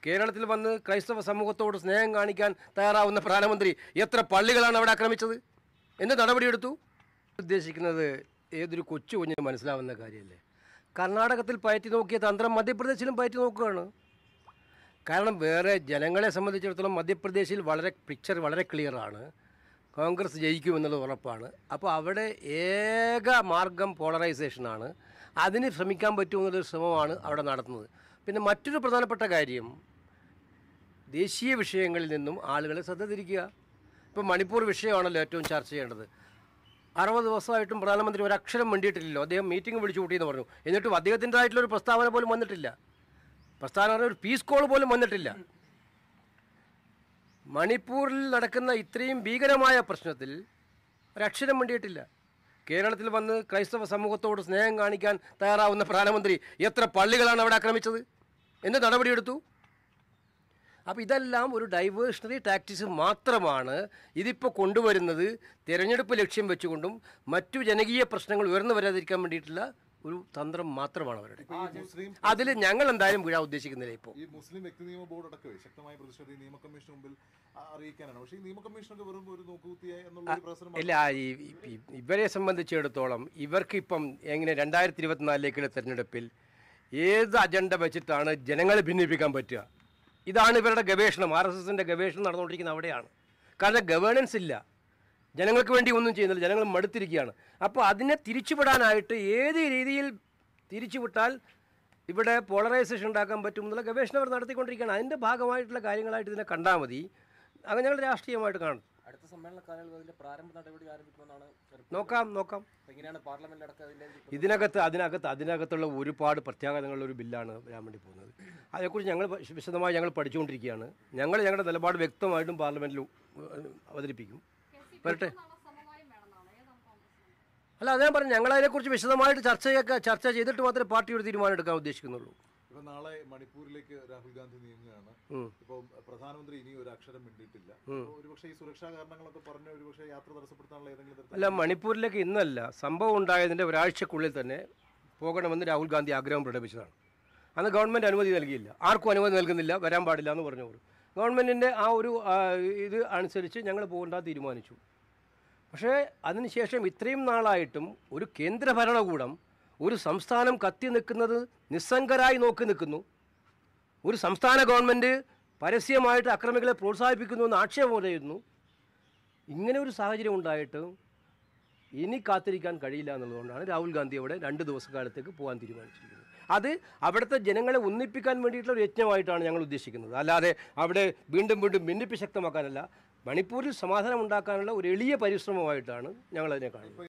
കേരളത്തിൽ വന്ന് ക്രൈസ്തവ സമൂഹത്തോട് സ്നേഹം കാണിക്കാൻ തയ്യാറാവുന്ന പ്രധാനമന്ത്രി എത്ര പള്ളികളാണ് അവിടെ ആക്രമിച്ചത് എന്ത് നടപടിയെടുത്തു ഉദ്ദേശിക്കുന്നത് ഏതൊരു കൊച്ചു കുഞ്ഞിന് മനസ്സിലാവുന്ന കാര്യമല്ലേ കർണാടകത്തിൽ പയറ്റി നോക്കിയ തന്ത്രം മധ്യപ്രദേശിലും പയറ്റി നോക്കുകയാണ് കാരണം വേറെ ജനങ്ങളെ സംബന്ധിച്ചിടത്തോളം മധ്യപ്രദേശിൽ വളരെ പിക്ചർ വളരെ ക്ലിയറാണ് കോൺഗ്രസ് ജയിക്കുമെന്നുള്ളത് ഉറപ്പാണ് അപ്പോൾ അവിടെ ഏക മാർഗം പോളറൈസേഷനാണ് അതിന് ശ്രമിക്കാൻ പറ്റുമെന്നുള്ളൊരു ശ്രമമാണ് അവിടെ നടത്തുന്നത് പിന്നെ മറ്റൊരു പ്രധാനപ്പെട്ട കാര്യം ദേശീയ വിഷയങ്ങളിൽ നിന്നും ആളുകളെ ശ്രദ്ധ തിരിക്കുക ഇപ്പോൾ മണിപ്പൂർ വിഷയമാണല്ലോ ഏറ്റവും ചർച്ച ചെയ്യേണ്ടത് അറുപത് ദിവസമായിട്ടും പ്രധാനമന്ത്രി ഒരക്ഷരം വേണ്ടിയിട്ടില്ലല്ലോ അദ്ദേഹം മീറ്റിംഗ് വിളിച്ചു കൂട്ടിയെന്ന് പറഞ്ഞു എന്നിട്ടും അദ്ദേഹത്തിൻ്റെതായിട്ടുള്ളൊരു പ്രസ്താവന പോലും വന്നിട്ടില്ല പ്രസ്ഥാന ഒരു പീസ് കോൾ പോലും വന്നിട്ടില്ല മണിപ്പൂരിൽ നടക്കുന്ന ഇത്രയും ഭീകരമായ പ്രശ്നത്തിൽ ഒരക്ഷരം വേണ്ടിയിട്ടില്ല കേരളത്തിൽ വന്ന് ക്രൈസ്തവ സമൂഹത്തോട് സ്നേഹം കാണിക്കാൻ തയ്യാറാവുന്ന പ്രധാനമന്ത്രി എത്ര പള്ളികളാണ് അവിടെ ആക്രമിച്ചത് എന്ത് നടപടിയെടുത്തു അപ്പോൾ ഇതെല്ലാം ഒരു ഡൈവേഷണറി ടാക്ടിക്സ് മാത്രമാണ് ഇതിപ്പോൾ കൊണ്ടുവരുന്നത് തിരഞ്ഞെടുപ്പ് ലക്ഷ്യം വെച്ചുകൊണ്ടും മറ്റു ജനകീയ പ്രശ്നങ്ങൾ ഉയർന്നു വരാതിരിക്കാൻ വേണ്ടിയിട്ടുള്ള ഒരു തന്ത്രം മാത്രമാണ് അവരുടെ ഇപ്പൊ ഈ മുസ്ലിം അതിൽ ഞങ്ങൾ എന്തായാലും വീഴാൻ ഉദ്ദേശിക്കുന്നില്ല ഇപ്പോൾ ഈ മുസ്ലിം വ്യക്തി നിയമ ബോർഡ് അടക്കമേ ശക്തമായ പ്രതിഷേധം ഈ നിയമ കമ്മീഷന് മുമ്പിൽ ആ, അറിയിക്കാനാണ് പക്ഷേ ഈ നിയമ കമ്മീഷനൊക്കെ വെറും ഒരു നോക്കുകുത്തിയായി എന്നുള്ള ഒരു പ്രശ്നം ഇല്ല ഈ ഈ- ഈ- ഇവരെ സംബന്ധിച്ചിടത്തോളം ഇവർക്കിപ്പം എങ്ങനെ രണ്ടായിരത്തി ഇരുപത്തിനാലിലേക്കുള്ള തെരഞ്ഞെടുപ്പിൽ ഏത് അജണ്ട വെച്ചിട്ടാണ് ജനങ്ങളെ ഭിന്നിപ്പിക്കാൻ പറ്റുക ഇതാണ് ഇവരുടെ ഗവേഷണം ആർ എസ് എസിൻ്റെ ഗവേഷണം നടന്നുകൊണ്ടിരിക്കുന്നത് അവിടെയാണ് കാരണം ഗവേണൻസ് ഇല്ല ജനങ്ങൾക്ക് വേണ്ടി ഒന്നും ചെയ്യുന്നില്ല ജനങ്ങൾ മടുത്തിരിക്കുകയാണ് അപ്പോൾ അതിനെ തിരിച്ചുവിടാനായിട്ട് ഏത് രീതിയിൽ തിരിച്ചുവിട്ടാൽ ഇവിടെ പോളറൈസേഷൻ ഉണ്ടാക്കാൻ പറ്റും എന്നുള്ള ഗവേഷണം അവർ നടത്തിക്കൊണ്ടിരിക്കുകയാണ് അതിൻ്റെ ഭാഗമായിട്ടുള്ള കാര്യങ്ങളായിട്ട് ഇതിനെ കണ്ടാൽ മതി അത് ഞങ്ങൾ രാഷ്ട്രീയമായിട്ട് കാണും അടുത്ത സമ്മേളന കാലയളവിൽ അതിന്റെ പ്രാരംഭ നടപടി ആരംഭിക്കുമെന്നാണ് റിപ്പോർട്ട്. നോക്കാം നോക്കാം അപ്പൊ എങ്ങനെയാണ് പാർലമെന്റിൽ അടക്കം അതിന്റെ ഇതിനകത്ത് അതിനകത്ത് അതിനകത്തുള്ള ഒരുപാട് പ്രത്യാഘാതങ്ങളുള്ള ഒരു ബില്ലാണ് വരാൻ വേണ്ടി പോകുന്നത് അതേക്കുറിച്ച് ഞങ്ങൾ വിശ- വിശദമായി ഞങ്ങൾ പഠിച്ചുകൊണ്ടിരിക്കുകയാണ് ഞങ്ങൾ ഞങ്ങളുടെ നിലപാട് വ്യക്തമായിട്ടും പാർലമെൻറ്റിൽ അവതരിപ്പിക്കും വരട്ടെ അല്ല അതേ പറഞ്ഞു ഞങ്ങൾ അതിനെക്കുറിച്ച് വിശദമായിട്ട് ചർച്ചയൊക്കെ ചർച്ച ചെയ്തിട്ട് മാത്രമേ പാർട്ടി ഒരു തീരുമാനം എടുക്കാൻ ഉദ്ദേശിക്കുന്നുള്ളൂ ഇപ്പൊ നാളെ മണിപ്പൂരിലേക്ക് രാഹുൽ ഗാന്ധി നീങ്ങുകയാണ് ഉം. ഇപ്പൊ പ്രധാനമന്ത്രി ഇനി ഒരു അക്ഷരം മിണ്ടിയിട്ടില്ല അപ്പൊ ഒരുപക്ഷെ ഈ സുരക്ഷാ കാരണങ്ങളൊക്കെ പറഞ്ഞ ഒരുപക്ഷെ യാത്ര തടസ്സപ്പെടുത്താനുള്ള ഏതെങ്കിലും തരത്തിൽ അല്ല മണിപ്പൂരിലേക്ക് ഇന്നല്ല സംഭവം ഉണ്ടായതിൻ്റെ ഒരാഴ്ചക്കുള്ളിൽ തന്നെ പോകണമെന്ന് രാഹുൽ ഗാന്ധി ആഗ്രഹം പ്രകടിപ്പിച്ചതാണ് അന്ന് ഗവൺമെൻറ് അനുമതി നൽകിയില്ല ആർക്കും അനുമതി നൽകുന്നില്ല വരാൻ പാടില്ല എന്ന് പറഞ്ഞവർ ഗവൺമെൻറ്റിൻ്റെ ആ ഒരു ആ, ഇത് അനുസരിച്ച് ഞങ്ങൾ പോകേണ്ട തീരുമാനിച്ചു പക്ഷേ അതിനുശേഷം ഇത്രയും നാളായിട്ടും ഒരു കേന്ദ്ര ഭരണകൂടം ഒരു സംസ്ഥാനം കത്തി നിൽക്കുന്നത് നിസ്സംഗരായി നോക്കി നിൽക്കുന്നു ഒരു സംസ്ഥാന ഗവൺമെൻറ് പരസ്യമായിട്ട് അക്രമികളെ പ്രോത്സാഹിപ്പിക്കുന്നു എന്ന് ആക്ഷേപം ഉയരുന്നു ഇങ്ങനെ ഒരു സാഹചര്യം ഉണ്ടായിട്ട് ഇനി കാത്തിരിക്കാൻ കഴിയില്ല എന്നുള്ളതുകൊണ്ടാണ് രാഹുൽ ഗാന്ധി അവിടെ രണ്ട് ദിവസക്കാലത്തേക്ക് പോകാൻ തീരുമാനിച്ചിരിക്കുന്നത് അത് അവിടുത്തെ ജനങ്ങളെ ഒന്നിപ്പിക്കാൻ വേണ്ടിയിട്ടുള്ള ഒരു യജ്ഞമായിട്ടാണ് ഞങ്ങൾ ഉദ്ദേശിക്കുന്നത് അല്ലാതെ അവിടെ വീണ്ടും വീണ്ടും ഭിന്നിപ്പ് ശക്തമാക്കാനല്ല മണിപ്പൂരിൽ സമാധാനം ഉണ്ടാക്കാനുള്ള ഒരു എളിയ പരിശ്രമമായിട്ടാണ് ഞങ്ങൾ അതിനെ കാണുന്നത്